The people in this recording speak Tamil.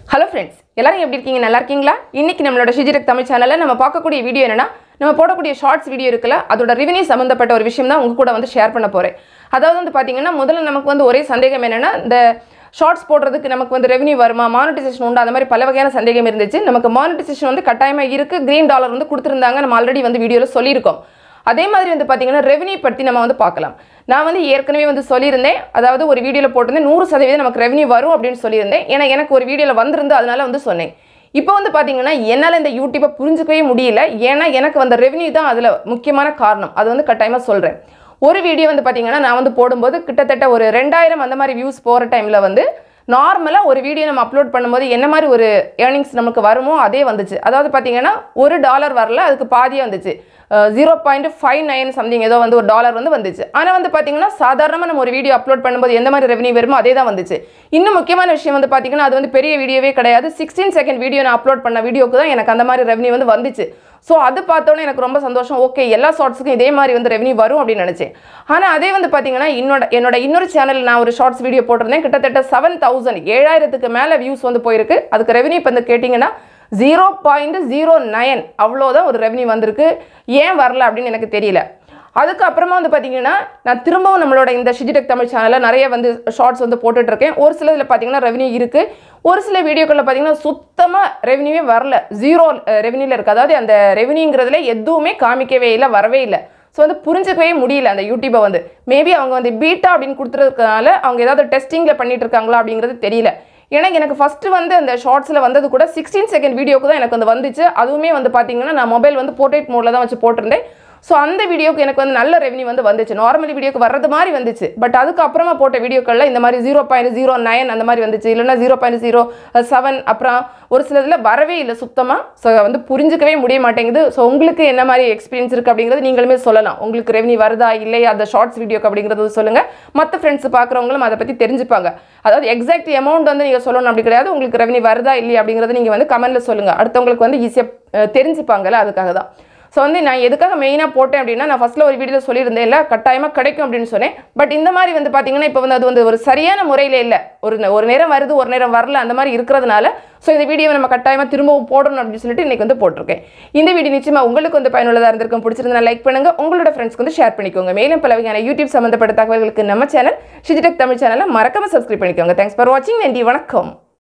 ஹலோ ஃப்ரெண்ட்ஸ் எல்லாரும் எப்படி இருக்கீங்க நல்லா இருக்கீங்களா இன்னைக்கு நம்மளோட ஷிஜிரக் தமிழ் சேனலில் நம்ம பார்க்கக்கூடிய வீடியோ என்னன்னா நம்ம போடக்கூடிய ஷார்ட்ஸ் வீடியோ இருக்குல்ல அதோட ரெவன்யூ சம்மந்தப்பட்ட ஒரு விஷயம் தான் உங்க கூட வந்து ஷேர் பண்ண போகிறேன் அதாவது வந்து பார்த்தீங்கன்னா முதல்ல நமக்கு வந்து ஒரே சந்தேகம் என்னன்னா இந்த ஷார்ட்ஸ் போடுறதுக்கு நமக்கு வந்து ரெவன்யூ வருமா மானிட்டைசேஷன் உண்டு அந்த மாதிரி பல வகையான சந்தேகம் இருந்துச்சு நமக்கு மானிட்டைசேஷன் வந்து கட்டாயமாக இருக்குது க்ரீன் டாலர் வந்து கொடுத்துருந்தாங்க நம்ம ஆல்ரெடி வந்து வீடியோவில் சொல்லியிருக்கோம் அதே மாதிரி வந்து பார்த்தீங்கன்னா ரெவன்யூ பற்றி நம்ம வந்து பார்க்கலாம் நான் வந்து ஏற்கனவே வந்து சொல்லியிருந்தேன் அதாவது ஒரு வீடியோவில் போட்டிருந்தேன் நூறு சதவீதம் நமக்கு ரெவன்யூ வரும் அப்படின்னு சொல்லியிருந்தேன் ஏன்னா எனக்கு ஒரு வீடியோவில் வந்திருந்து அதனால வந்து சொன்னேன் இப்போ வந்து பார்த்தீங்கன்னா என்னால் இந்த யூடியூப்பை புரிஞ்சுக்கவே முடியல ஏன்னா எனக்கு வந்த ரெவன்யூ தான் அதில் முக்கியமான காரணம் அது வந்து கட்டாயமாக சொல்கிறேன் ஒரு வீடியோ வந்து பார்த்தீங்கன்னா நான் வந்து போடும்போது கிட்டத்தட்ட ஒரு ரெண்டாயிரம் அந்த மாதிரி வியூஸ் போகிற டைமில் வந்து நார்மலாக ஒரு வீடியோ நம்ம அப்லோட் பண்ணும்போது என்ன மாதிரி ஒரு ஏர்னிங்ஸ் நமக்கு வருமோ அதே வந்துச்சு அதாவது பார்த்தீங்கன்னா ஒரு டாலர் வரல அதுக்கு பாதியாக வந்துச்சு zero point five nine something ஏதோ வந்து ஒரு டாலர் வந்து வந்துச்சு ஆனால் வந்து பார்த்தீங்கன்னா சாதாரணமாக நம்ம ஒரு வீடியோ அப்லோட் பண்ணும்போது எந்த மாதிரி ரெவன்யூ வருமோ அதே தான் வந்துச்சு இன்னும் முக்கியமான விஷயம் வந்து பார்த்தீங்கன்னா அது வந்து பெரிய வீடியோவே கிடையாது சிக்ஸ்டீன் செகண்ட் வீடியோ நான் அப்லோட் பண்ண வீடியோக்கு தான் எனக்கு அந்த மாதிரி ரெவன்யூ வந்து வந்துச்சு ஸோ அது பார்த்தோன்னே எனக்கு ரொம்ப சந்தோஷம் ஓகே எல்லா ஷார்ட்ஸுக்கும் இதே மாதிரி வந்து ரெவன்யூ வரும் அப்படின்னு நினச்சேன் ஆனால் அதே வந்து பார்த்தீங்கன்னா என்னோட என்னோட இன்னொரு சேனல் நான் ஒரு ஷார்ட்ஸ் வீடியோ போட்டிருந்தேன் கிட்டத்தட்ட செவன் தௌசண்ட் ஏழாயிரத்துக்கு மேலே வியூஸ் வந்து போயிருக்கு அதுக்கு ரெவன்யூ இப்போ வந்து கேட்டிங்கன்னா ஜீரோ பாயிண்ட் ஜீரோ நைன் அவ்வளோதான் ஒரு ரெவன்யூ வந்திருக்கு ஏன் வரல அப்படின்னு எனக்கு தெரியல அதுக்கப்புறமா வந்து பார்த்தீங்கன்னா நான் திரும்பவும் நம்மளோட இந்த ஷிஜிடெக் தமிழ் சேனலில் நிறைய வந்து ஷார்ட்ஸ் வந்து போட்டுட்ருக்கேன் ஒரு சில இதில் பார்த்தீங்கன்னா ரெவன்யூ இருக்குது ஒரு சில வீடியோக்களில் பார்த்தீங்கன்னா சுத்தமாக ரெவன்யூவே வரல ஜீரோ ரெவன்யூவில் இருக்குது அதாவது அந்த ரெவன்யூங்கிறதுல எதுவுமே காமிக்கவே இல்லை வரவே இல்லை ஸோ வந்து புரிஞ்சுக்கவே முடியல அந்த யூடியூப்பை வந்து மேபி அவங்க வந்து பீட்டா அப்படின்னு கொடுத்துருக்கனால அவங்க ஏதாவது டெஸ்டிங்கில் பண்ணிட்டு இருக்காங்களா அப்படிங்கிறது தெரியல ஏன்னா எனக்கு ஃபஸ்ட்டு வந்து அந்த ஷார்ட்ஸில் வந்தது கூட சிக்ஸ்டீன் செகண்ட் வீடியோக்கு தான் எனக்கு வந்து வந்துச்சு அதுவுமே வந்து பார்த்தீங்கன்னா நான் மொபைல் வந்து போர்ட்ரேட் மோடில் தான் வச்சு போட்டிருந்தேன் ஸோ அந்த வீடியோக்கு எனக்கு வந்து நல்ல ரெவன்யூ வந்து வந்துச்சு நார்மல் வீடியோக்கு வர்றது மாதிரி வந்துச்சு பட் அதுக்கப்புறமா போட்ட வீடியோக்களில் இந்த மாதிரி ஜீரோ பாயிண்ட் ஜீரோ நைன் அந்த மாதிரி வந்துச்சு இல்லைன்னா ஜீரோ பாயிண்ட் ஜீரோ செவன் அப்புறம் ஒரு சில இதில் வரவே இல்லை சுத்தமாக ஸோ வந்து புரிஞ்சுக்கவே முடிய மாட்டேங்குது ஸோ உங்களுக்கு என்ன மாதிரி எக்ஸ்பீரியன்ஸ் இருக்குது அப்படிங்கிறது நீங்களுமே சொல்லலாம் உங்களுக்கு ரெவன்யூ வருதா இல்லையா அந்த ஷார்ட்ஸ் வீடியோக்கு அப்படிங்கிறது சொல்லுங்கள் மற்ற ஃப்ரெண்ட்ஸ் பார்க்குறவங்களும் அதை பற்றி தெரிஞ்சுப்பாங்க அதாவது எக்ஸாக்ட் அமௌண்ட் வந்து நீங்கள் சொல்லணும் அப்படி கிடையாது உங்களுக்கு ரெவன்யூ வருதா இல்லையா அப்படிங்கிறத நீங்கள் வந்து கமெண்ட்டில் சொல்லுங்கள் அடுத்தவங்களுக்கு வந்து ஈஸியாக தெரிஞ்சுப்பாங்கல்ல அதுக்காக தான் ஸோ வந்து நான் எதுக்காக மெயினாக போட்டேன் அப்படின்னா நான் ஃபஸ்ட்டில் ஒரு வீடியோவில் சொல்லியிருந்தேன் இல்லை கட்டாயமாக கிடைக்கும் அப்படின்னு சொன்னேன் பட் இந்த மாதிரி வந்து பார்த்தீங்கன்னா இப்போ வந்து அது வந்து ஒரு சரியான முறையில் இல்லை ஒரு நே- ஒரு நேரம் வருது ஒரு நேரம் வரல அந்த மாதிரி இருக்கிறதுனால ஸோ இந்த வீடியோவை நம்ம கட்டாயமாக திரும்பவும் போடணும் அப்படின்னு சொல்லிட்டு இன்றைக்கி வந்து போட்டிருக்கேன் இந்த வீடியோ நிச்சயமாக உங்களுக்கு வந்து பயனுள்ளதாக இருந்திருக்கும் பிடிச்சிருந்தா லைக் பண்ணுங்கள் உங்களோட ஃப்ரெண்ட்ஸ்க்கு வந்து ஷேர் பண்ணிக்கோங்க மேலும் பல வகையான யூடியூப் சம்மந்தப்பட்ட தகவல்களுக்கு நம்ம சேனல் ஷிஜிடெக் தமிழ் சேனலை மறக்காம சப்ஸ்கிரைப் பண்ணிக்கோங்க தேங்க்ஸ் ஃபார் வாட்சிங் நன்றி வணக்கம்